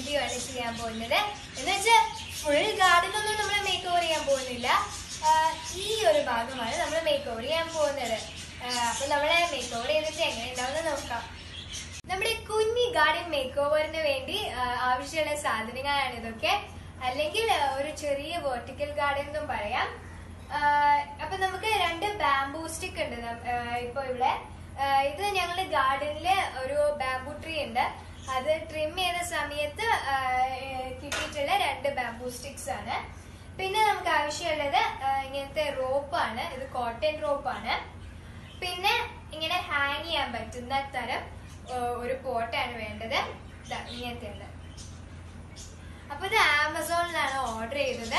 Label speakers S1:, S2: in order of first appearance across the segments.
S1: video ആണ് ചെയ്യാൻ പോകുന്നത് എന്ന് വെച്ചാൽ ഫുൾ ഗാർഡൻ ഒന്നും നമ്മൾ മേക്ക് ഓവർ ചെയ്യാൻ പോകുന്നില്ല ആ, ഈ ഒരു ഭാഗമാണ് നമ്മൾ മേക്ക് ഓവർ ചെയ്യാൻ പോകുന്നത് ആ, അപ്പൊ നമ്മളെ മേക്ക് ഓവർ ചെയ്തിട്ട് എങ്ങനെ ഉണ്ടാവുമെന്ന് നോക്കാം നമ്മുടെ കുഞ്ഞി ഗാർഡൻ മേക്ക് ഓവറിന് വേണ്ടി ആ, ആവശ്യമുള്ള സാധനങ്ങളാണ് ഇതൊക്കെ അല്ലെങ്കിൽ ആ, ഒരു ചെറിയ വെർട്ടിക്കൽ ഗാർഡൻ എന്നും പറയാം ആ, അപ്പൊ നമുക്ക് രണ്ട് ബാംബൂ സ്റ്റിക്ക് ഉണ്ട് നം- ആ, ഇപ്പൊ ഇവിടെ ആ, ഇത് ഞങ്ങളുടെ ഗാർഡനില് ഒരു ബാംബൂ ട്രീ ഉണ്ട് അത് ട്രിം ചെയ്ത സമയത്ത് ആ, ഏ, കിട്ടിയിട്ടുള്ള രണ്ട് ബാംബൂ സ്റ്റിക്സ് ആണ് പിന്നെ നമുക്ക് ആവശ്യമുള്ളത് ആ, ഇങ്ങനത്തെ റോപ്പാണ് ഇത് കോട്ടൺ റോപ്പാണ് പിന്നെ ഇങ്ങനെ ഹാങ് ചെയ്യാൻ പറ്റുന്ന തരം ആ, ഒരു പോട്ടാണ് വേണ്ടത് ദാ ഇങ്ങനത്തെ ഉണ്ട് അപ്പൊ ഇത് ആമസോണിലാണ് ഓർഡർ ചെയ്തത്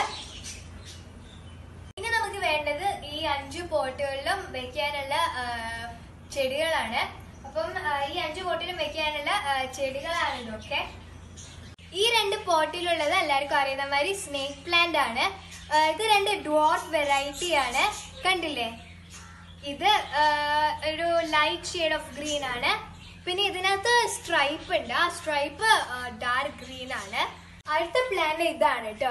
S1: ഇനി നമുക്ക് വേണ്ടത് ഈ അഞ്ചു പോട്ടുകളിലും വെക്കാനുള്ള ആ, ചെടികളാണ് അപ്പം ആ, ഈ അഞ്ചു പോട്ടിലും വെക്കാനുള്ള ആ, ചെടികളാണ് ഇതൊക്കെ ഈ രണ്ട് പോട്ടിലുള്ളത് എല്ലാവർക്കും അറിയുന്ന മാതിരി സ്നേക്ക് പ്ലാന്റ് ആണ് ആ, ഇത് രണ്ട് ഡ്വാർഫ് വെറൈറ്റി ആണ് കണ്ടില്ലേ ഇത് ആ, ഒരു ലൈറ്റ് ഷെയ്ഡ് ഓഫ് ഗ്രീൻ ആണ് പിന്നെ ഇതിനകത്ത് സ്ട്രൈപ്പ് ഉണ്ട് ആ സ്ട്രൈപ്പ് ഡാർക്ക് ഗ്രീൻ ആണ് അടുത്ത പ്ലാന്റ് ഇതാണ് കേട്ടോ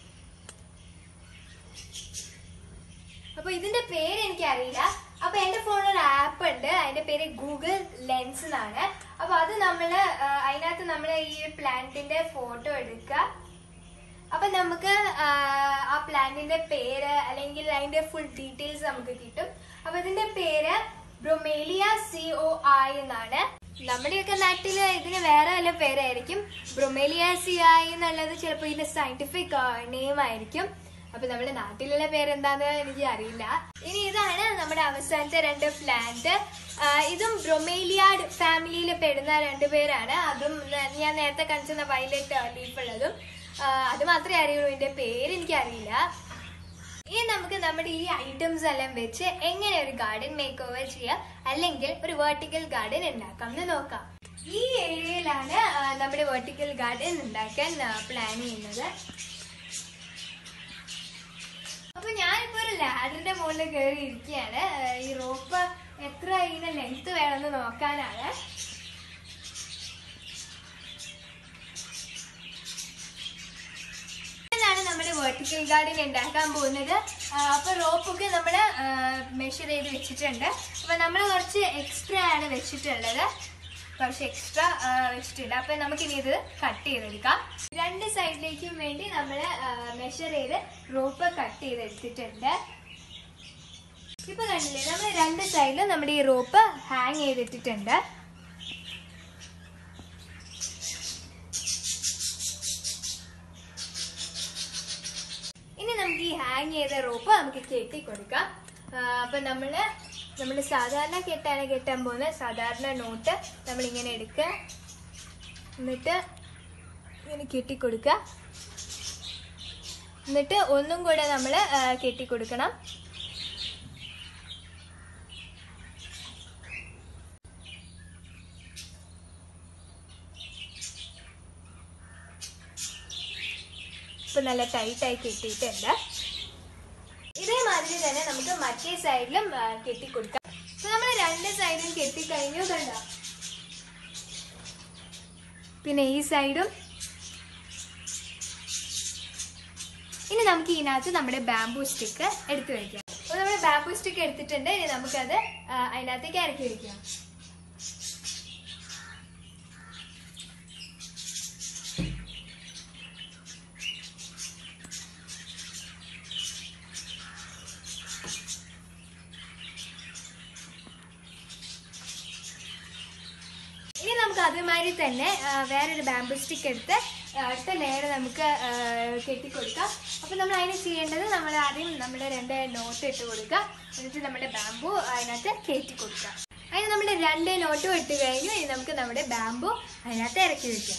S1: അപ്പൊ ഇതിന്റെ പേര് എനിക്കറിയില്ല അപ്പൊ എന്റെ ഫോണിൽ ഒരു ആപ്പ് ഉണ്ട് അതിന്റെ പേര് ഗൂഗിൾ ലെൻസ് എന്നാണ് അപ്പൊ അത് നമ്മള് ആ, അതിനകത്ത് നമ്മള് ഈ പ്ലാന്റിന്റെ ഫോട്ടോ എടുക്കുക അപ്പൊ നമുക്ക് ആ, ആ പ്ലാന്റിന്റെ പേര് അല്ലെങ്കിൽ അതിന്റെ ഫുൾ ഡീറ്റെയിൽസ് നമുക്ക് കിട്ടും അപ്പൊ ഇതിന്റെ പേര് ബ്രൊമേലിയ സി ഒ ഐ എന്നാണ് നമ്മുടെയൊക്കെ നാട്ടില് ഇതിന് വേറെ വല്ല പേരായിരിക്കും ബ്രൊമേലിയ സി ഐ എന്നുള്ളത് ചിലപ്പോൾ ഇതിന്റെ സയന്റിഫിക് നെയിം ആയിരിക്കും അപ്പൊ നമ്മുടെ നാട്ടിലുള്ള പേരെന്താന്ന് എനിക്ക് അറിയില്ല ഇനി ഇതാണ് നമ്മുടെ അവസാനത്തെ രണ്ട് പ്ലാന്റ് ഇതും ബ്രൊമേലിയാഡ് ഫാമിലിയിൽ പെടുന്ന രണ്ട് പേരാണ് അതും ന- ഞാൻ നേരത്തെ കാണിച്ചിരുന്ന വയലറ്റ് ലീഫ് ഉള്ളതും ആ, അത് മാത്രമേ അറിയുള്ളൂ ഇതിന്റെ പേര് എനിക്ക് അറിയില്ല ഇനി നമുക്ക് നമ്മുടെ ഈ ഐറ്റംസ് എല്ലാം വെച്ച് എങ്ങനെ ഒരു ഗാർഡൻ മേക്ക് ഓവർ ചെയ്യാം അല്ലെങ്കിൽ ഒരു വെർട്ടിക്കൽ ഗാർഡൻ ഉണ്ടാക്കാം എന്ന് നോക്കാം ഈ ഏരിയയിലാണ് ആ, നമ്മുടെ വെർട്ടിക്കൽ ഗാർഡൻ ഉണ്ടാക്കാൻ പ്ലാൻ ചെയ്യുന്നത് അപ്പൊ ഞാനിപ്പോ ഒരു ലാഡറിന്റെ മുകളിൽ കയറി ഇരിക്കുകയാണ് ആ, ഈ റോപ്പ് എത്ര ഇതിന്റെ ലെങ്ത് വേണമെന്ന് നോക്കാനാണ് ാണ് നമ്മുടെ വെർട്ടിക്കൽ ഗാർഡൻ ഉണ്ടാക്കാൻ പോകുന്നത് ആ, അപ്പൊ റോപ്പൊക്കെ നമ്മൾ മെഷർ ചെയ്ത് വെച്ചിട്ടുണ്ട് അപ്പൊ നമ്മൾ കുറച്ച് എക്സ്ട്രാ ആണ് വെച്ചിട്ടുള്ളത് കുറച്ച് എക്സ്ട്രാ വെച്ചിട്ടുണ്ട് അപ്പൊ നമുക്കിനി ഇത് കട്ട് ചെയ്തെടുക്കാം രണ്ട് സൈഡിലേക്കും വേണ്ടി നമ്മൾ മെഷർ ചെയ്ത് റോപ്പ് കട്ട് ചെയ്തെടുത്തിട്ടുണ്ട് ഇപ്പൊ കണ്ടില്ലേ നമ്മൾ രണ്ട് സൈഡിലും നമ്മുടെ ഈ റോപ്പ് ഹാങ് ചെയ്തിട്ടിട്ടുണ്ട് ഇനി നമുക്ക് ഈ ഹാങ് ചെയ്ത റോപ്പ് നമുക്ക് കെട്ടി കൊടുക്കാം ആ, അപ്പൊ നമ്മള് നമ്മൾ സാധാരണ കെട്ടാണ് കെട്ടാൻ പോകുന്നത് സാധാരണ നോട്ട് നമ്മൾ ഇങ്ങനെ എടുക്കുക എന്നിട്ട് ഇങ്ങനെ കെട്ടി കൊടുക്കുക എന്നിട്ട് ഒന്നും കൂടെ നമ്മൾ കെട്ടി കൊടുക്കണം ഇപ്പൊ നല്ല ടൈറ്റായി കെട്ടിയിട്ടുണ്ട് ഇതേമാതിരി തന്നെ നമുക്ക് മറ്റേ സൈഡിലും ആ, കെട്ടി കൊടുക്കാം അപ്പൊ നമ്മൾ രണ്ട് സൈഡും കെട്ടി കഴിഞ്ഞു കണ്ട പിന്നെ ഈ സൈഡും ഇനി നമുക്ക് ഇതിനകത്ത് നമ്മുടെ ബാംബൂ സ്റ്റിക്ക് എടുത്തു വെക്കാം അപ്പൊ നമ്മുടെ ബാംബൂ സ്റ്റിക്ക് എടുത്തിട്ടുണ്ട് ഇനി നമുക്കത് ആ, അതിനകത്തേക്ക് ഇറക്കി വെക്കാം ഇനി നമുക്ക് അതുമാതിരി തന്നെ ആ, വേറൊരു ബാംബു സ്റ്റിക്ക് എടുത്ത് ആ, അടുത്ത ലെയർ നമുക്ക് ആ, കെട്ടിക്കൊടുക്കാം അപ്പോൾ നമ്മൾ അതിന് ചെയ്യേണ്ടത് നമ്മൾ ആദ്യം നമ്മുടെ രണ്ട് നോട്ട് ഇട്ട് കൊടുക്കുക എന്നിട്ട് നമ്മുടെ ബാംബു അതിനകത്ത് കയറ്റി കൊടുക്കുക അതിന് നമ്മുടെ രണ്ട് നോട്ടും ഇട്ട് കഴിഞ്ഞു ഇനി നമുക്ക് നമ്മുടെ ബാംബു അതിനകത്ത് ഇറക്കി വെക്കാം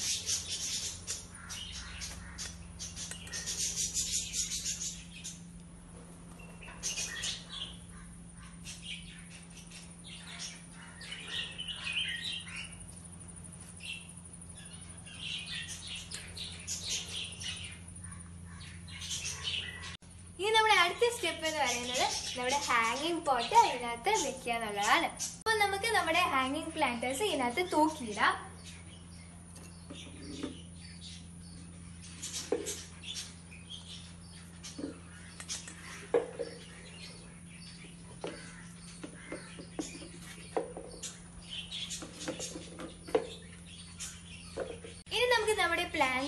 S1: ഇനി നമ്മുടെ അടുത്ത സ്റ്റെപ്പ് എന്ന് പറയുന്നത് നമ്മുടെ ഹാങ്ങിങ് പോട്ട് ഇതിനകത്ത് വെക്കുക എന്നുള്ളതാണ് അപ്പൊ നമുക്ക് നമ്മുടെ ഹാങ്ങിങ് പ്ലാന്റേഴ്സ് ഇതിനകത്ത് തൂക്കിയിടാം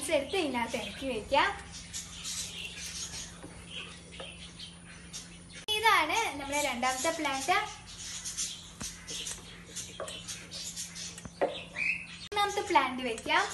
S1: പ്ലാന്റ്സ് എടുത്ത് ഇതിനകത്ത് ഇറക്കി വെക്കാം ഇതാണ് നമ്മുടെ രണ്ടാമത്തെ പ്ലാന്റ് മൂന്നാമത്തെ പ്ലാന്റ് വെക്കാം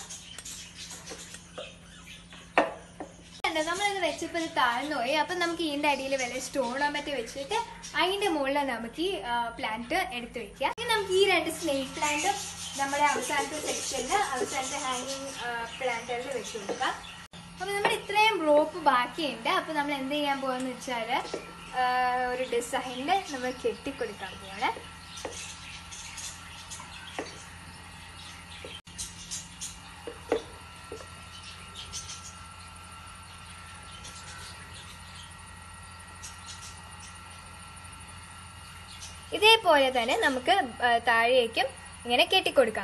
S1: കണ്ടോ നമ്മളിത് വെച്ചപ്പോൾ ഇത് താഴ്ന്നു പോയി അപ്പം നമുക്ക് ഇതിൻ്റെ അടിയിൽ വല്ല സ്റ്റോണോ മറ്റോ വെച്ചിട്ട് അതിൻ്റെ മുകളിൽ നമുക്ക് ഈ പ്ലാന്റ് എടുത്ത് വെക്കാം ഇനി നമുക്ക് ഈ രണ്ട് സ്നേക്ക് പ്ലാന്റും നമ്മുടെ അവസാനത്തെ സെക്ഷനിൽ അവസാനത്തെ ഹാങ്ങിങ് പ്ലാന്റുകളിൽ വെച്ച് കൊടുക്കാം അപ്പോൾ നമ്മൾ ഇത്രയും റോപ്പ് ബാക്കിയുണ്ട് അപ്പോൾ നമ്മൾ എന്ത് ചെയ്യാൻ പോകുന്നത് വെച്ചാൽ ഒരു ഡിസൈനിൽ നമ്മൾ കെട്ടിക്കൊടുക്കാൻ പോവാണ് ഇതേപോലെ തന്നെ നമുക്ക് ആ, താഴേക്കും ഇങ്ങനെ കെട്ടിക്കൊടുക്കാം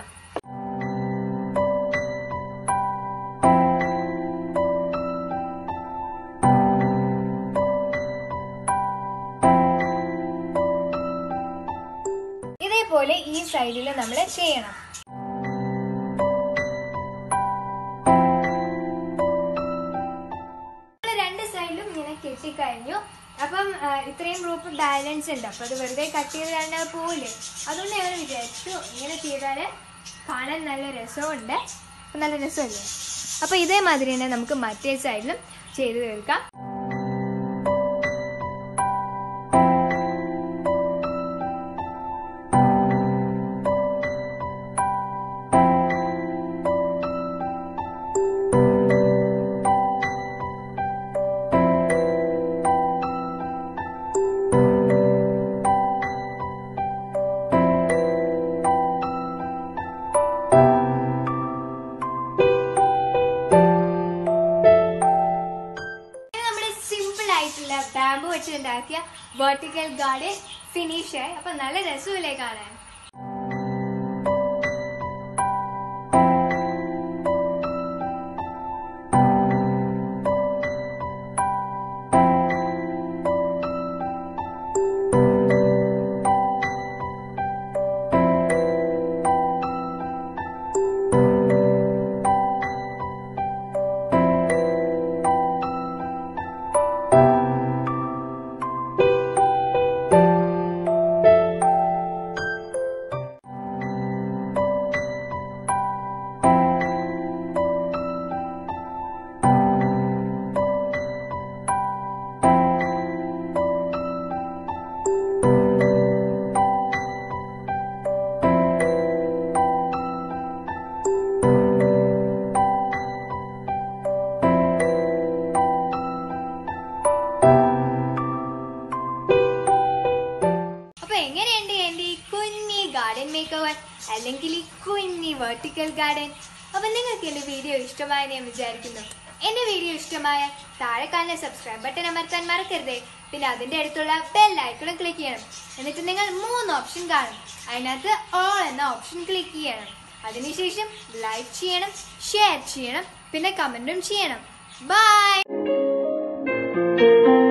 S1: ഇതേപോലെ ഈ സൈഡിൽ നമ്മൾ ചെയ്യണം നമ്മള് രണ്ട് സൈഡിലും ഇങ്ങനെ കെട്ടിക്കഴിഞ്ഞു അപ്പം ആ, ഇത്രയും ഗ്രൂപ്പ് ബാലൻസ് ഉണ്ട് അപ്പൊ അത് വെറുതെ കട്ട് ചെയ്ത് കഴിഞ്ഞാൽ പോവില്ലേ അതുകൊണ്ട് ഞങ്ങൾ വിചാരിച്ചു ഇങ്ങനെ ചെയ്താൽ കാണാൻ നല്ല രസമുണ്ട് അപ്പൊ നല്ല രസമല്ലേ അപ്പൊ ഇതേമാതിരി തന്നെ നമുക്ക് മറ്റേ സൈഡിലും ചെയ്ത് തീർക്കാം ഇത് നമ്മുടെ സിമ്പിൾ ആയിട്ടുള്ള ബാമ്പു വെച്ചുണ്ടാക്കിയ വെർട്ടിക്കൽ ഗാർഡൻ ഫിനിഷ് ആയി അപ്പൊ നല്ല രസമില്ലേ കാണാൻ അപ്പൊ എങ്ങനെയുണ്ട് എന്റെ ഈ കുഞ്ഞി ഗാർഡൻ മേക്ക് ഓവർ അല്ലെങ്കിൽ ഈ കുഞ്ഞി വെർട്ടിക്കൽ ഗാർഡൻ അപ്പൊ നിങ്ങൾക്ക് എന്റെ വീഡിയോ ഇഷ്ടമായി ഞാൻ വിചാരിക്കുന്നു എന്റെ വീഡിയോ ഇഷ്ടമായ താഴെ കാണുന്ന സബ്സ്ക്രൈബ് ബട്ടൺ അമർത്താൻ മറക്കരുതേ പിന്നെ അതിന്റെ അടുത്തുള്ള ബെൽ ഐക്കണും ക്ലിക്ക് ചെയ്യണം എന്നിട്ട് നിങ്ങൾ മൂന്ന് ഓപ്ഷൻ കാണും അതിനകത്ത് ഓൾ എന്ന ഓപ്ഷൻ ക്ലിക്ക് ചെയ്യണം അതിനുശേഷം ലൈക്ക് ചെയ്യണം ഷെയർ ചെയ്യണം പിന്നെ കമന്റും ചെയ്യണം ബൈ